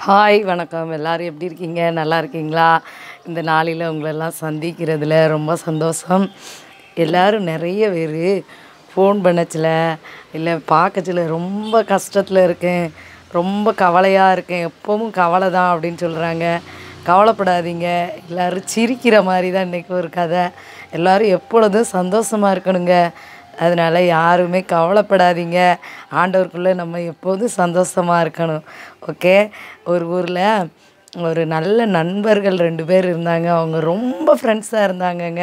hi வணக்கம் எல்லாரும் எப்படி இருக்கீங்க நல்லா இருக்கீங்களா இந்த நாளில் உங்களெல்லாம் சந்திக்கிறதுல ரொம்ப சந்தோஷம் எல்லாரும் நிறைய பேர் ஃபோன் பண்ணச்சில் இல்லை பார்க்கச்சில ரொம்ப கஷ்டத்தில் இருக்கேன் ரொம்ப கவலையாக இருக்கேன் எப்பவும் கவலை தான் அப்படின்னு சொல்கிறாங்க கவலைப்படாதீங்க எல்லோரும் சிரிக்கிற மாதிரி தான் இன்றைக்கி ஒரு கதை எல்லோரும் எப்பொழுதும் சந்தோஷமாக இருக்கணுங்க அதனால் யாருமே கவலைப்படாதீங்க ஆண்டவருக்குள்ளே நம்ம எப்போதும் சந்தோஷமாக இருக்கணும் ஓகே ஒரு ஊரில் ஒரு நல்ல நண்பர்கள் ரெண்டு பேர் இருந்தாங்க அவங்க ரொம்ப ஃப்ரெண்ட்ஸாக இருந்தாங்கங்க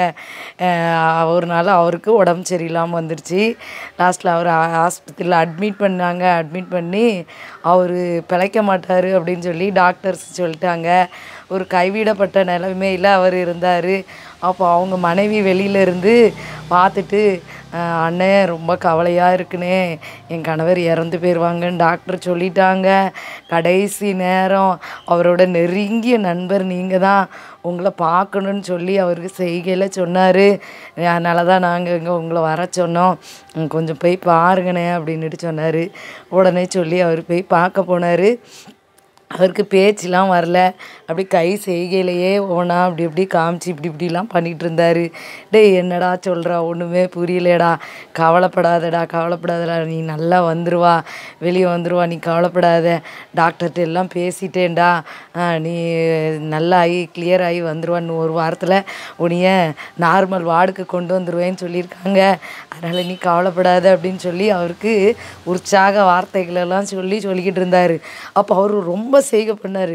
அஹ் ஒரு நாள் அவருக்கு உடம்பு சரியில்லாமல் வந்துடுச்சு லாஸ்ட்டில் அவர் ஆஸ்பத்திரியில் அட்மிட் பண்ணாங்க அட்மிட் பண்ணி அவர் பிழைக்க மாட்டார் அப்படின்னு சொல்லி டாக்டர்ஸ் சொல்லிட்டாங்க ஒரு கைவிடப்பட்ட நிலைமையில் அவர் இருந்தார் அப்போ அவங்க மனைவி வெளியில இருந்து பார்த்துட்டு "அஹ் அண்ணே ரொம்ப கவலையாக இருக்குண்ணே என் கணவர் இறந்து போயிடுவாங்கன்னு டாக்டர் சொல்லிட்டாங்க கடைசி நேரம் அவரோட நெருங்கிய நண்பர் நீங்கள் தான் உங்களை பார்க்கணுன்னு சொல்லி அவருக்கு செய்கையில் சொன்னார் அதனால தான் நாங்கள் இங்கே உங்களை வர சொன்னோம் உம் கொஞ்சம் போய் பாருங்கண்ணே அப்படின்னுட்டு சொன்னார் உடனே சொல்லி அவர் போய் பார்க்க போனார் அவருக்கு பேச்சுலாம் வரல அப்படி கை செய்கையிலேயே ஓனா அப்படி இப்படி காமிச்சு இப்படி இப்படிலாம் பண்ணிகிட்டு இருந்தார் டேய் என்னடா சொல்கிறா ஒன்றுமே புரியலடா கவலைப்படாதடா கவலைப்படாதடா நீ நல்லா வந்துருவா வெளியே வந்துருவா நீ கவலைப்படாத டாக்டர்கிட்ட எல்லாம் பேசிட்டேன்டா ஆ, நீ நல்லா ஆகி கிளியர் ஆகி வந்துருவா இன்னும் ஒரு வாரத்தில் உன்னைய நார்மல் வார்டுக்கு கொண்டு வந்துருவேன்னு சொல்லியிருக்காங்க அதனால் நீ கவலைப்படாத அப்படின்னு சொல்லி அவருக்கு உற்சாக வார்த்தைகளெல்லாம் சொல்லி சொல்லிக்கிட்டு இருந்தார் அப்போ அவர் ரொம்ப செய்கை பண்ணார்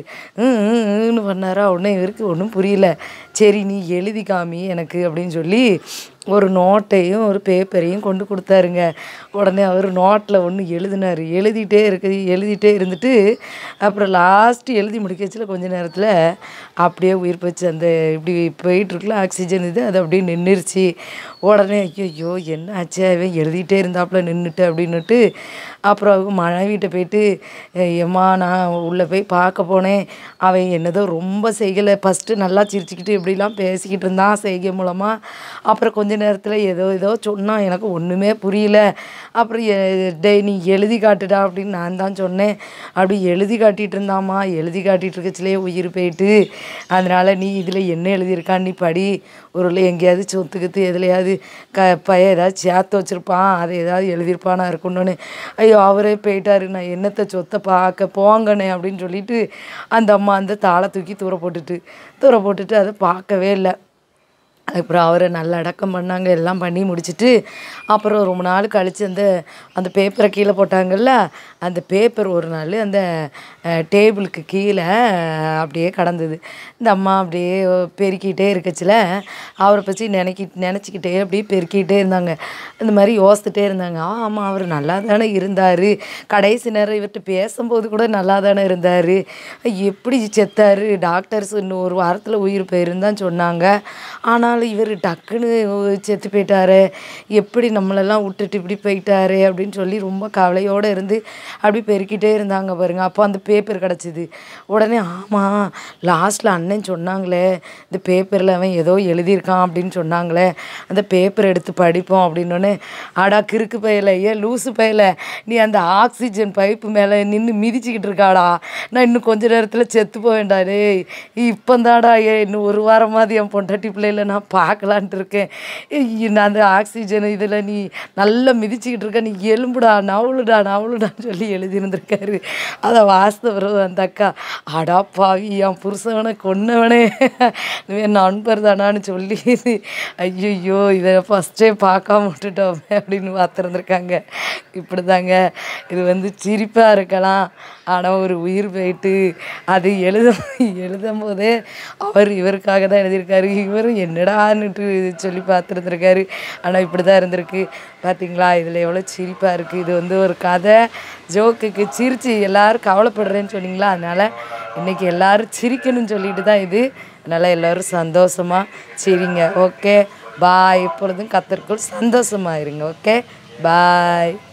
ன்னு பண்ணாரா உடனே இவருக்கு ஒன்றும் புரியல சரி நீ எழுதி காமி எனக்கு அப்படின்னு சொல்லி ஒரு நோட்டையும் ஒரு பேப்பரையும் கொண்டு கொடுத்தாருங்க உடனே அவர் நோட்டில் ஒன்று எழுதினார் எழுதிட்டே இருக்குது எழுதிட்டே இருந்துட்டு அப்புறம் லாஸ்ட்டு எழுதி முடிக்கச்சில் கொஞ்ச நேரத்தில் அப்படியே உயிர் போச்சு அந்த இப்படி போயிட்டுருக்குல ஆக்சிஜன் இது அது அப்படியே நின்றுருச்சு உடனே ஐயோ என்ன ஆச்சு அவன் எழுதிட்டே இருந்தாப்புல நின்றுட்டு அப்படின்னுட்டு அப்புறம் அவங்க மனைவிட்ட போயிட்டு ஏம்மா நான் உள்ளே போய் பார்க்க போனேன் அவன் என்னதோ ரொம்ப செய்கலை ஃபஸ்ட்டு நல்லா சிரிச்சுக்கிட்டு இப்படிலாம் பேசிக்கிட்டு இருந்தான் செய்கை மூலமாக அப்புறம் கொஞ்ச நேரத்தில் ஏதோ ஏதோ சொன்னான் எனக்கு ஒன்றுமே புரியல அப்புறம் எ- டேய் நீ எழுதி காட்டுடா அப்படின்னு நான் தான் சொன்னேன் அப்படி எழுதி காட்டிகிட்டு இருந்தாம்மா எழுதி காட்டிகிட்டு இருக்கச்சிலே உயிர் போயிட்டு அதனால் நீ இதில் என்ன எழுதியிருக்கான்னு நீ படி ஒரு எங்கேயாவது சொத்துக்கித்து எதுலையாவது க பையன் ஏதாவது சேர்த்து வச்சுருப்பான் அதை ஏதாவது எழுதியிருப்பானா இருக்குன்னு ஐயோ அவரே போயிட்டாரு நான் என்னத்தை சொத்தை பார்க்க போங்கண்ணே அப்படின்னு சொல்லிட்டு அந்த அம்மா அந்த தாளை தூக்கி தூர போட்டுட்டு தூர போட்டுட்டு அதை பார்க்கவே இல்லை அப்புறம் அவரை நல்லா அடக்கம் பண்ணாங்க எல்லாம் பண்ணி முடிச்சிட்டு அப்புறம் ரொம்ப நாள் கழித்து அந்த அந்த பேப்பரை கீழே போட்டாங்கல்ல அந்த பேப்பர் ஒரு நாள் அந்த டேபிளுக்கு கீழே அப்படியே கடந்தது இந்த அம்மா அப்படியே பெருக்கிட்டே இருக்கச்சில அவரை பற்றி நினைக்கி நினச்சிக்கிட்டே அப்படியே பெருக்கிட்டே இருந்தாங்க இந்த மாதிரி யோசித்துட்டே இருந்தாங்க ஆ ஆமாம் அவர் நல்லா தானே இருந்தார் கடைசி நேரம் இவர்கிட்ட பேசும்போது கூட நல்லா தானே இருந்தார் எப்படி செத்தார் டாக்டர்ஸ் இன்னும் ஒரு வாரத்தில் உயிர் போயிருன்னு தான் சொன்னாங்க ஆனாலும் இவர் டக்குன்னு செத்து போயிட்டாரு எப்படி நம்மளெல்லாம் விட்டுட்டு இப்படி போயிட்டாரு அப்படின்னு சொல்லி ரொம்ப கவலையோடு இருந்து அப்படி பெருக்கிட்டே இருந்தாங்க பாருங்க அப்போ அந்த பேப்பர் கிடச்சிது உடனே ஆமாம் லாஸ்ட்டில் அண்ணன் சொன்னாங்களே இந்த பேப்பரில் அவன் ஏதோ எழுதியிருக்கான் அப்படின்னு சொன்னாங்களே அந்த பேப்பர் எடுத்து படிப்போம் அப்படின்னோடனே ஆடா கிறுக்கு பயல ஏன் லூசு பயல நீ அந்த ஆக்சிஜன் பைப்பு மேலே நின்று மிதிச்சுக்கிட்டு இருக்காடா நான் இன்னும் கொஞ்ச நேரத்தில் செத்து போவேன்டா டேய் இப்போந்தாடா ஏ இன்னும் ஒரு வாரமாவது என் பொண்டாட்டி பிள்ளையில நான் பார்க்கலான்ட்டு இருக்கேன் ஏய், நான் அந்த ஆக்சிஜன் இதில் நீ நல்லா மிதிச்சுக்கிட்டு இருக்க நீ எலும்புடா நவுளுடா நவுளுடான்னு சொல்லி எழுதியிருந்திருக்காரு அதை வாஸ்தவர் அந்த அக்கா அடா பாவி என் புருஷவனை கொன்னவனே என் நண்பர் தானான்னு சொல்லி ஐயோ இதை ஃபஸ்ட்டே பார்க்காம விட்டுட்டோமே அப்படின்னு பார்த்துருந்துருக்காங்க இப்படி தாங்க இது வந்து சிரிப்பாக இருக்கலாம் ஆனால் ஒரு உயிர் போயிட்டு அது எழுத எழுதும் போதே அவர் இவருக்காக தான் எழுதியிருக்காரு இவர் என்னடான்னுட்டு சொல்லி பார்த்துருந்துருக்காரு ஆனால் இப்படி தான் இருந்திருக்கு பார்த்தீங்களா இதில் எவ்வளோ சிரிப்பாக இருக்குது இது வந்து ஒரு கதை ஜோக்குக்கு சிரித்து எல்லாரும் கவலைப்படுறேன்னு சொன்னீங்களா அதனால் இன்றைக்கி எல்லாரும் சிரிக்கணும்னு சொல்லிட்டு தான் இது அதனால் எல்லோரும் சந்தோஷமாக சிரிங்க ஓகே பாய் எப்பொழுதும் கத்தருக்குள் சந்தோஷமாக இருங்க ஓகே பாய்